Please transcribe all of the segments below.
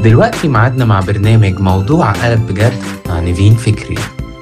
دلوقتي ميعادنا مع برنامج موضوع قلب بجد مع نيفين فكري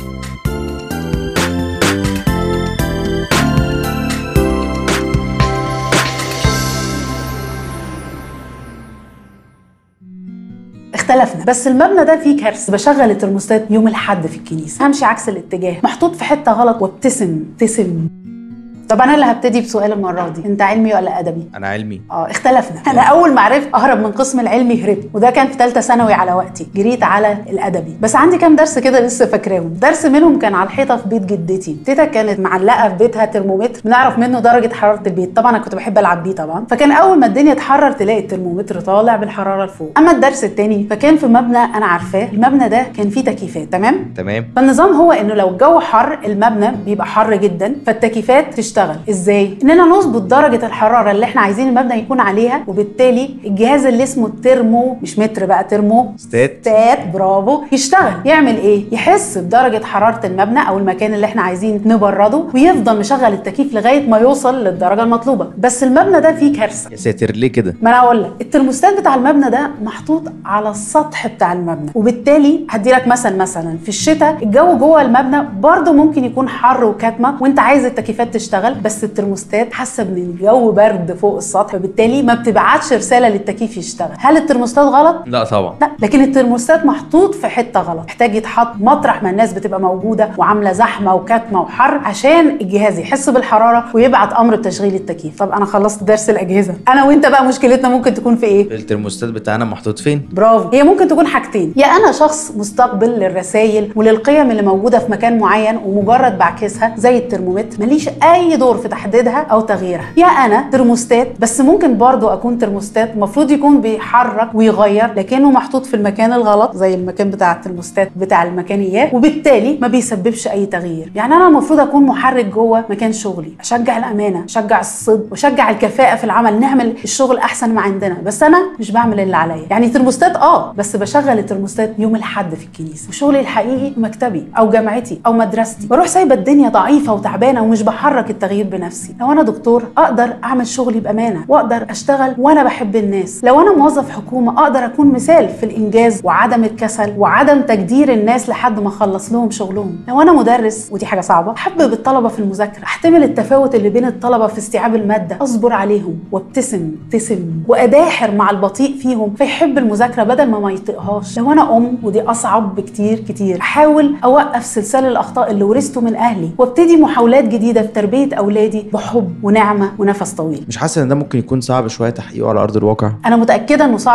اختلفنا بس المبنى ده فيه كارثه بشغل الترموستات يوم الاحد في الكنيسه همشي عكس الاتجاه محطوط في حته غلط وابتسم ابتسم طب انا اللي هبتدي بسؤال المره دي انت علمي ولا ادبي انا علمي اه اختلفنا انا اول ما عرفت اهرب من قسم العلمي هربت وده كان في ثالثه ثانوي على وقتي جريت على الادبي بس عندي كام درس كده لسه فاكراهم درس منهم كان على الحيطه في بيت جدتي تيتا كانت معلقه في بيتها ترمومتر بنعرف منه درجه حراره البيت طبعا انا كنت بحب العب بيه طبعا فكان اول ما الدنيا تحرر تلاقي الترمومتر طالع بالحراره لفوق اما الدرس الثاني فكان في مبنى انا عارفاه المبنى ده كان فيه تكييفات تمام تمام فالنظام هو انه لو الجو حر المبنى بيبقى حر جدا فالتكييفات تشتغل ازاي اننا نظبط درجه الحراره اللي احنا عايزين المبنى يكون عليها وبالتالي الجهاز اللي اسمه الترمو مش متر بقى ترمو ستات ستات برافو يشتغل يعمل ايه يحس بدرجه حراره المبنى او المكان اللي احنا عايزين نبرده ويفضل مشغل التكييف لغايه ما يوصل للدرجه المطلوبه بس المبنى ده فيه كارثه يا ساتر ليه كده ما انا اقول لك الترموستات بتاع المبنى ده محطوط على السطح بتاع المبنى وبالتالي هدي لك مثل مثلا في الشتاء الجو جوه المبنى برضه ممكن يكون حر وكاتمه وانت عايز التكييفات تشتغل بس الترموستات حاسه ان الجو برد فوق السطح فبالتالي ما بتبعتش رساله للتكييف يشتغل هل الترموستات غلط لا طبعا لا لكن الترموستات محطوط في حته غلط محتاج يتحط مطرح ما الناس بتبقى موجوده وعامله زحمه وكاتمه وحر عشان الجهاز يحس بالحراره ويبعت امر بتشغيل التكييف طب انا خلصت درس الاجهزه انا وانت بقى مشكلتنا ممكن تكون في ايه الترموستات بتاعنا محطوط فين برافو هي ممكن تكون حاجتين يا انا شخص مستقبل للرسائل وللقيم اللي موجوده في مكان معين ومجرد بعكسها زي الترمومتر ماليش اي دور في تحديدها او تغييرها يا انا ترموستات بس ممكن برضو اكون ترموستات المفروض يكون بيحرك ويغير لكنه محطوط في المكان الغلط زي المكان بتاع الترموستات بتاع المكانيات وبالتالي ما بيسببش اي تغيير يعني انا المفروض اكون محرك جوه مكان شغلي اشجع الامانه اشجع الصدق واشجع الكفاءه في العمل نعمل الشغل احسن ما عندنا بس انا مش بعمل اللي عليا يعني ترموستات اه بس بشغل الترموستات يوم الاحد في الكنيسه وشغلي الحقيقي في مكتبي او جامعتي او مدرستي بروح سايبه الدنيا ضعيفه وتعبانه ومش بحرك التغيير بنفسي لو انا دكتور اقدر اعمل شغلي بامانه واقدر اشتغل وانا بحب الناس لو انا موظف حكومه اقدر اكون مثال في الانجاز وعدم الكسل وعدم تجدير الناس لحد ما اخلص لهم شغلهم لو انا مدرس ودي حاجه صعبه احبب الطلبه في المذاكره احتمل التفاوت اللي بين الطلبه في استيعاب الماده اصبر عليهم وابتسم ابتسم واداحر مع البطيء فيهم فيحب المذاكره بدل ما ما يطيقهاش لو انا ام ودي اصعب بكتير كتير احاول اوقف سلسله الاخطاء اللي ورثته من اهلي وابتدي محاولات جديده في تربيه اولادي بحب ونعمه ونفس طويل مش حاسس ان ده ممكن يكون صعب شويه تحقيقه على ارض الواقع انا متاكده انه صعب